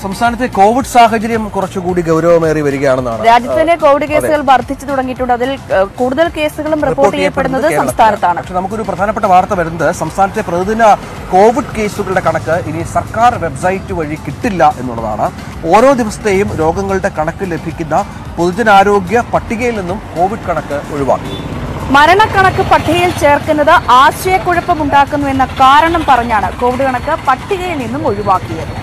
സംസ്ഥാനത്തെ കോവിഡ് സാഹചര്യം കുറച്ചുകൂടി ഗൗരവമേറി വരികയാണെന്നാണ് രാജ്യത്തിന്റെ കോവിഡ് കേസുകൾ വർദ്ധിച്ചു തുടങ്ങിയിട്ടുണ്ട് അതിൽ ഏഹ്, കൂടുതൽ കേസുകളും റിപ്പോർട്ട് ചെയ്യപ്പെടുന്നത് സംസ്ഥാനത്താണ് പക്ഷെ നമുക്കൊരു പ്രധാനപ്പെട്ട വാർത്ത വരുന്നത് സംസ്ഥാനത്തെ പ്രതിദിന കോവിഡ് കേസുകളുടെ കണക്ക് ഇനി സർക്കാർ വെബ്സൈറ്റ് വഴി കിട്ടില്ല എന്നുള്ളതാണ് ഓരോ ദിവസത്തെയും രോഗങ്ങളുടെ കണക്ക് ലഭിക്കുന്ന പൊതുജനാരോഗ്യ പട്ടികയിൽ നിന്നും കോവിഡ് കണക്ക് ഒഴിവാക്കി മരണക്കണക്ക് പട്ടികയിൽ ചേർക്കുന്നത് ആശയക്കുഴപ്പമുണ്ടാക്കുന്നു എന്ന കാരണം പറഞ്ഞാണ് കോവിഡ് കണക്ക് പട്ടികയിൽ നിന്നും ഒഴിവാക്കിയത്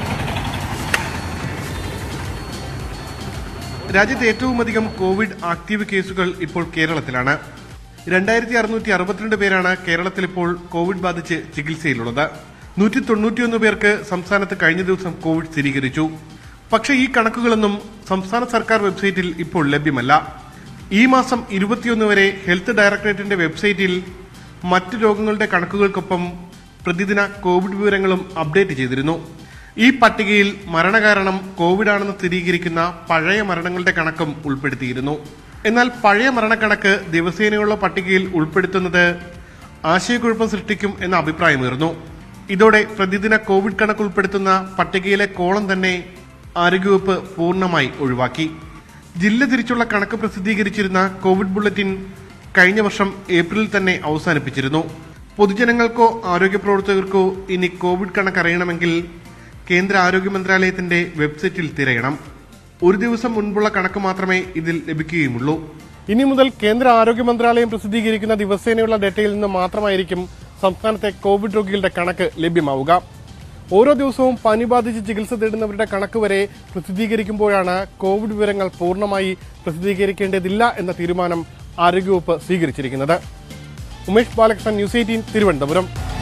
രാജ്യത്ത് ഏറ്റവും അധികം കോവിഡ് ആക്റ്റീവ് കേസുകൾ ഇപ്പോൾ കേരളത്തിലാണ് രണ്ടായിരത്തി അറുന്നൂറ്റി അറുപത്തിരണ്ട് പേരാണ് കേരളത്തിൽ ഇപ്പോൾ കോവിഡ് ബാധിച്ച് ചികിത്സയിലുള്ളത് നൂറ്റി തൊണ്ണൂറ്റിയൊന്ന് പേർക്ക് സംസ്ഥാനത്ത് കഴിഞ്ഞ ദിവസം കോവിഡ് സ്ഥിരീകരിച്ചു പക്ഷേ ഈ കണക്കുകളൊന്നും സംസ്ഥാന സർക്കാർ വെബ്സൈറ്റിൽ ഇപ്പോൾ ലഭ്യമല്ല ഈ മാസം ഇരുപത്തിയൊന്ന് വരെ ഹെൽത്ത് ഡയറക്ടറേറ്റിന്റെ വെബ്സൈറ്റിൽ മറ്റ് രോഗങ്ങളുടെ കണക്കുകൾക്കൊപ്പം പ്രതിദിന കോവിഡ് വിവരങ്ങളും അപ്ഡേറ്റ് ചെയ്തിരുന്നു ഈ പട്ടികയിൽ മരണകാരണം കോവിഡ് ആണെന്ന് സ്ഥിരീകരിക്കുന്ന പഴയ മരണങ്ങളുടെ കണക്കും ഉൾപ്പെടുത്തിയിരുന്നു എന്നാൽ പഴയ മരണക്കണക്ക് ദിവസേനയുള്ള പട്ടികയിൽ ഉൾപ്പെടുത്തുന്നത് ആശയക്കുഴപ്പം സൃഷ്ടിക്കും എന്ന അഭിപ്രായമുയർന്നു ഇതോടെ പ്രതിദിന കോവിഡ് കണക്ക് ഉൾപ്പെടുത്തുന്ന പട്ടികയിലെ കോളം തന്നെ ആരോഗ്യവകുപ്പ് പൂർണ്ണമായി ഒഴിവാക്കി ജില്ല തിരിച്ചുള്ള കണക്ക് പ്രസിദ്ധീകരിച്ചിരുന്ന കോവിഡ് ബുള്ളറ്റിൻ കഴിഞ്ഞ വർഷം ഏപ്രിലിൽ തന്നെ അവസാനിപ്പിച്ചിരുന്നു പൊതുജനങ്ങൾക്കോ ആരോഗ്യ പ്രവർത്തകർക്കോ ഇനി കോവിഡ് കണക്ക് അറിയണമെങ്കിൽ കേന്ദ്ര ആരോഗ്യ മന്ത്രാലയത്തിന്റെ വെബ്സൈറ്റിൽ തിരയണം ഒരു ദിവസം മുൻപുള്ള കണക്ക് മാത്രമേ ഇതിൽ ലഭിക്കുകയുമുള്ളൂ ഇനി മുതൽ കേന്ദ്ര ആരോഗ്യ മന്ത്രാലയം പ്രസിദ്ധീകരിക്കുന്ന ദിവസേനയുള്ള ഡേറ്റയിൽ നിന്ന് മാത്രമായിരിക്കും സംസ്ഥാനത്തെ കോവിഡ് രോഗികളുടെ കണക്ക് ലഭ്യമാവുക ഓരോ ദിവസവും പനി ബാധിച്ച് ചികിത്സ തേടുന്നവരുടെ കണക്ക് വരെ പ്രസിദ്ധീകരിക്കുമ്പോഴാണ് കോവിഡ് വിവരങ്ങൾ പൂർണ്ണമായി പ്രസിദ്ധീകരിക്കേണ്ടതില്ല എന്ന തീരുമാനം ആരോഗ്യവകുപ്പ് സ്വീകരിച്ചിരിക്കുന്നത് ഉമേഷ് ബാലകൃഷ്ണൻ ന്യൂസ് എയ്റ്റീൻ തിരുവനന്തപുരം